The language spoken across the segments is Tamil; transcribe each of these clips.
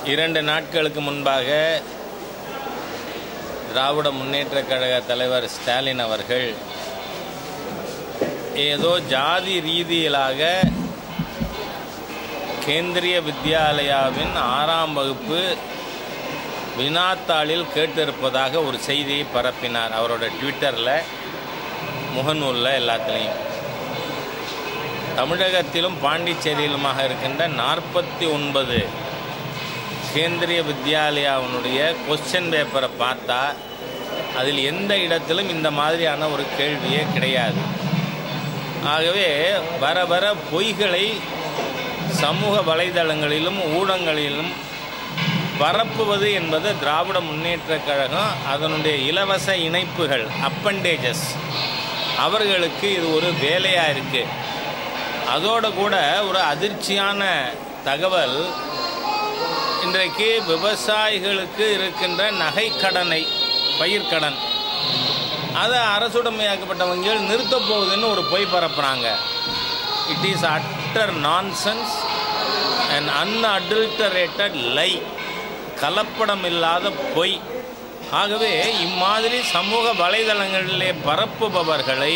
இரண்டு நாட்களுக்கு முன்பாக திராவிட முன்னேற்றக் கழக தலைவர் ஸ்டாலின் அவர்கள் ஏதோ ஜாதி ரீதியிலாக கேந்திரிய வித்யாலயாவின் ஆறாம் வகுப்பு வினாத்தாளில் கேட்டிருப்பதாக ஒரு செய்தியை பரப்பினார் அவரோட ட்விட்டரில் முகநூலில் எல்லாத்துலேயும் தமிழகத்திலும் பாண்டிச்சேரியிலுமாக இருக்கின்ற நாற்பத்தி ஒன்பது கேந்திரிய வித்யாலயாவினுடைய கொஸ்டின் பேப்பரை பார்த்தா அதில் எந்த இடத்திலும் இந்த மாதிரியான ஒரு கேள்வியே கிடையாது ஆகவே வர வர பொய்களை சமூக வலைதளங்களிலும் ஊடகங்களிலும் பரப்புவது என்பது திராவிட முன்னேற்றக் கழகம் அதனுடைய இலவச இணைப்புகள் அப்பண்டேஜஸ் அவர்களுக்கு இது ஒரு வேலையாக இருக்குது அதோட கூட ஒரு அதிர்ச்சியான தகவல் இன்றைக்கு விவசாயிகளுக்கு இருக்கின்ற நகைக்கடனை பயிர்க்கடன் அதை அரசுடைமையாக்கப்பட்ட வங்கிகள் நிறுத்தப் போகுதுன்னு ஒரு பொய் பரப்புகிறாங்க it is utter nonsense and unadulterated lie கலப்படம் இல்லாத பொய் ஆகவே இம்மாதிரி சமூக வலைதளங்களிலே பரப்புபவர்களை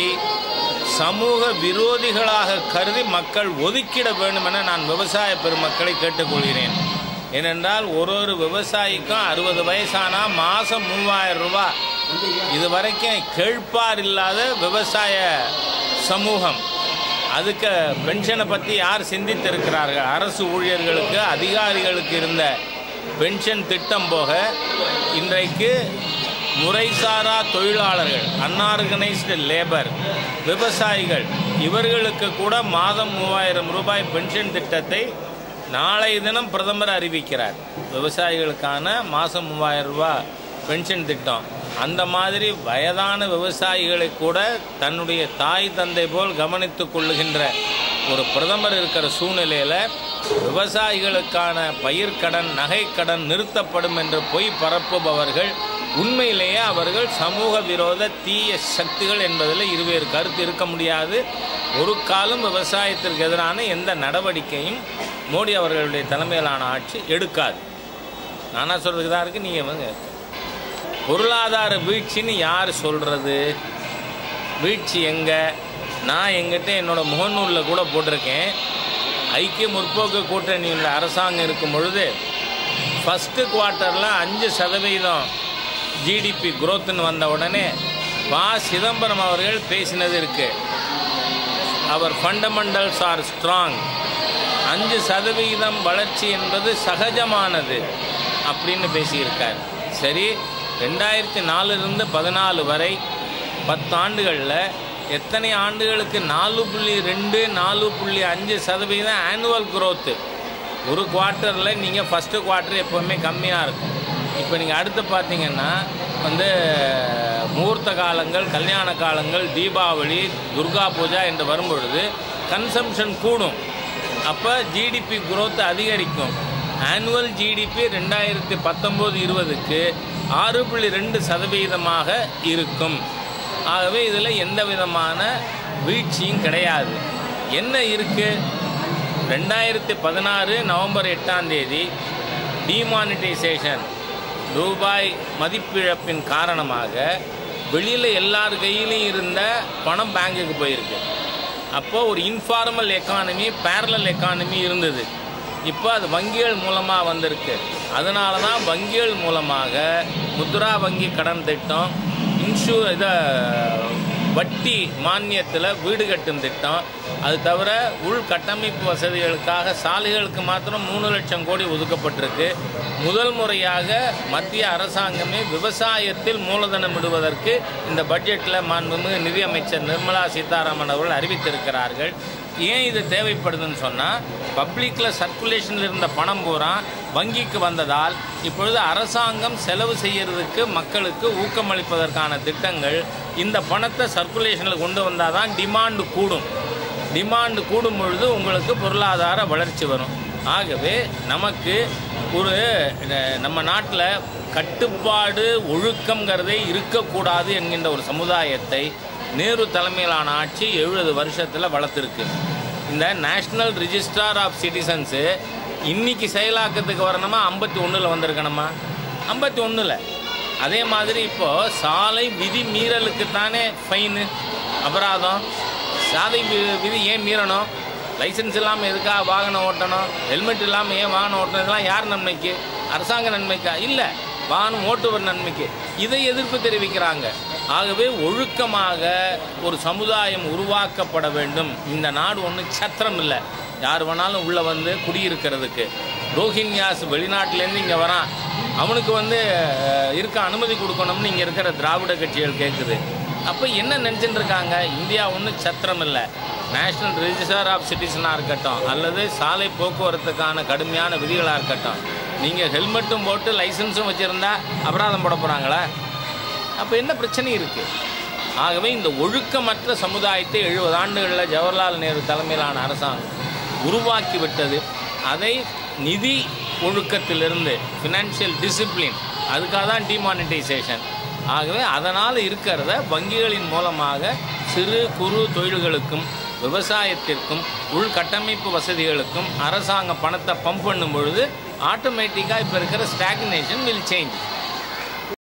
சமூக விரோதிகளாக கருதி மக்கள் ஒதுக்கிட வேண்டும் என நான் விவசாய பெருமக்களை கேட்டுக்கொள்கிறேன் ஏனென்றால் ஒரு ஒரு விவசாயிக்கும் அறுபது வயசானா மாதம் மூவாயிரம் ரூபாய் இது வரைக்கும் கேட்பார் இல்லாத விவசாய சமூகம் அதுக்கு பென்ஷனை பற்றி யார் சிந்தித்திருக்கிறார்கள் அரசு ஊழியர்களுக்கு அதிகாரிகளுக்கு இருந்த பென்ஷன் திட்டம் போக இன்றைக்கு முறைசாரா தொழிலாளர்கள் அன்ஆர்கனைஸ்டு லேபர் விவசாயிகள் இவர்களுக்கு கூட மாதம் மூவாயிரம் ரூபாய் பென்ஷன் திட்டத்தை நாளை தினம் பிரதமர் அறிவிக்கிறார் விவசாயிகளுக்கான மாதம் மூவாயிரம் ரூபாய் பென்ஷன் திட்டம் அந்த மாதிரி வயதான விவசாயிகளை கூட தன்னுடைய தாய் தந்தை போல் கவனித்துக் கொள்ளுகின்ற ஒரு பிரதமர் இருக்கிற சூழ்நிலையில் விவசாயிகளுக்கான பயிர்க்கடன் நகைக்கடன் நிறுத்தப்படும் என்று பொய் பரப்புபவர்கள் உண்மையிலேயே அவர்கள் சமூக விரோத தீய சக்திகள் என்பதில் இருவேறு கருத்து இருக்க முடியாது ஒரு காலம் விவசாயத்திற்கு எதிரான எந்த நடவடிக்கையும் மோடி அவர்களுடைய தலைமையிலான ஆட்சி எடுக்காது நானா சொல்றதுக்கு தான் இருக்கு நீங்கள் வந்து பொருளாதார வீழ்ச்சின்னு யார் சொல்கிறது வீழ்ச்சி எங்கே நான் எங்கிட்ட என்னோட முகநூலில் கூட போட்டிருக்கேன் ஐக்கிய முற்போக்கு கூட்டணியில் அரசாங்கம் இருக்கும் பொழுது ஃபஸ்ட்டு குவார்ட்டரில் அஞ்சு சதவீதம் ஜிடிபி குரோத்துன்னு வந்த உடனே பா சிதம்பரம் அவர்கள் பேசினது இருக்கு அவர் ஃபண்டமெண்டல்ஸ் ஆர் ஸ்ட்ராங் அஞ்சு சதவிகிதம் வளர்ச்சி என்பது சகஜமானது அப்படின்னு பேசியிருக்கார் சரி ரெண்டாயிரத்தி நாலுலேருந்து பதினாலு வரை பத்தாண்டுகளில் எத்தனை ஆண்டுகளுக்கு நாலு புள்ளி ரெண்டு நாலு புள்ளி அஞ்சு சதவீதம் ஆனுவல் growth ஒரு குவார்ட்டரில் நீங்கள் ஃபஸ்ட்டு குவார்ட்டர் எப்போவுமே கம்மியாக இருக்கும் இப்போ நீங்கள் அடுத்து பார்த்தீங்கன்னா வந்து முகூர்த்த காலங்கள் கல்யாண காலங்கள் தீபாவளி துர்கா பூஜா என்று வரும்பொழுது கன்சம்ஷன் கூடும் அப்போ ஜிடிபி growth அதிகரிக்கும் ஆனுவல் ஜிடிபி ரெண்டாயிரத்தி பத்தொம்போது இருபதுக்கு ஆறு புள்ளி ரெண்டு சதவீதமாக இருக்கும் ஆகவே இதில் எந்த விதமான வீழ்ச்சியும் கிடையாது என்ன இருக்குது ரெண்டாயிரத்தி பதினாறு நவம்பர் எட்டாம் தேதி டிமானிட்டைசேஷன் ரூபாய் மதிப்பிழப்பின் காரணமாக வெளியில் எல்லார் கையிலையும் இருந்த பணம் பேங்குக்கு போயிருக்கு அப்போ ஒரு இன்ஃபார்மல் எக்கானமி பேரலல் எக்கானமி இருந்தது இப்போ அது வங்கிகள் மூலமாக வந்திருக்கு அதனால தான் வங்கிகள் மூலமாக முத்ரா வங்கி கடன் திட்டம் இன்சூ இதை வட்டி மானியத்தில் வீடு கட்டும் திட்டம் அது தவிர உள்கட்டமைப்பு வசதிகளுக்காக சாலைகளுக்கு மாத்திரம் மூணு லட்சம் கோடி ஒதுக்கப்பட்டிருக்கு முதல் முறையாக மத்திய அரசாங்கமே விவசாயத்தில் மூலதனம் இடுவதற்கு இந்த பட்ஜெட்டில் மாண்புமிகு நிதியமைச்சர் நிர்மலா சீதாராமன் அவர்கள் அறிவித்திருக்கிறார்கள் ஏன் இது தேவைப்படுதுன்னு சொன்னால் பப்ளிக்கில் சர்க்குலேஷனில் இருந்த பணம் பூரா வங்கிக்கு வந்ததால் இப்பொழுது அரசாங்கம் செலவு செய்யறதுக்கு மக்களுக்கு ஊக்கமளிப்பதற்கான திட்டங்கள் இந்த பணத்தை சர்க்குலேஷனில் கொண்டு வந்தால் தான் டிமாண்டு கூடும் டிமாண்டு கூடும் பொழுது உங்களுக்கு பொருளாதார வளர்ச்சி வரும் ஆகவே நமக்கு ஒரு அஹ், நம்ம நாட்டில் கட்டுப்பாடு ஒழுக்கங்கிறதே இருக்கக்கூடாது என்கின்ற ஒரு சமுதாயத்தை நேரு தலைமையிலான ஆட்சி எழுபது வருஷத்தில் வளர்த்துருக்கு இந்த நேஷ்னல் ரிஜிஸ்ட்ரார் ஆஃப் சிட்டிசன்ஸு இன்னைக்கு செயலாக்கத்துக்கு வரணுமா ஐம்பத்தி ஒன்றில் வந்திருக்கணுமா ஐம்பத்தி ஒன்றில் அதே மாதிரி இப்போது சாலை விதி மீறலுக்கு தானே ஃபைனு அபராதம் சாலை வி- விதி ஏன் மீறணும் லைசன்ஸ் இல்லாமல் எதுக்கா வாகனம் ஓட்டணும் ஹெல்மெட் இல்லாமல் ஏன் வாகனம் ஓட்டணும் இதெல்லாம் யார் நன்மைக்கு அரசாங்க நன்மைக்கா இல்லை வாகனம் ஓட்டுவர் நன்மைக்கு இதை எதிர்ப்பு தெரிவிக்கிறாங்க ஆகவே ஒழுக்கமாக ஒரு சமுதாயம் உருவாக்கப்பட வேண்டும் இந்த நாடு ஒன்றும் சத்திரம் இல்லை யார் வேணாலும் உள்ளே வந்து குடியிருக்கிறதுக்கு ரோஹிங்யாஸ் வெளிநாட்டிலேருந்து இங்கே வரான் அவனுக்கு வந்து அஹ், இருக்க அனுமதி கொடுக்கணும்னு இங்கே இருக்கிற திராவிட கட்சிகள் கேட்குது அப்போ என்ன நினச்சிட்டு இருக்காங்க இந்தியா ஒன்றும் சத்திரம் இல்லை நேஷ்னல் ரெஜிஸ்டர் ஆஃப் சிட்டிசனாக இருக்கட்டும் அல்லது சாலை போக்குவரத்துக்கான கடுமையான விதிகளாக இருக்கட்டும் நீங்கள் ஹெல்மெட்டும் போட்டு லைசன்ஸும் வச்சுருந்தா அபராதம் போட போகிறாங்களா அப்போ என்ன பிரச்சனை இருக்குது ஆகவே இந்த ஒழுக்கமற்ற சமுதாயத்தை எழுபது ஆண்டுகளில் ஜவஹர்லால் நேரு தலைமையிலான அரசாங்கம் உருவாக்கி விட்டது அதை நிதி ஒழுக்கத்திலிருந்து ஃபினான்ஷியல் டிசிப்ளின் அதுக்காக தான் டிமானிட்டைசேஷன் ஆகவே அதனால் இருக்கிறத வங்கிகளின் மூலமாக சிறு குறு தொழில்களுக்கும் விவசாயத்திற்கும் உள்கட்டமைப்பு வசதிகளுக்கும் அரசாங்கம் பணத்தை பம்ப் பண்ணும் பொழுது ஆட்டோமேட்டிக்காக இப்போ இருக்கிற ஸ்டாக்னேஷன் வில் சேஞ்ச்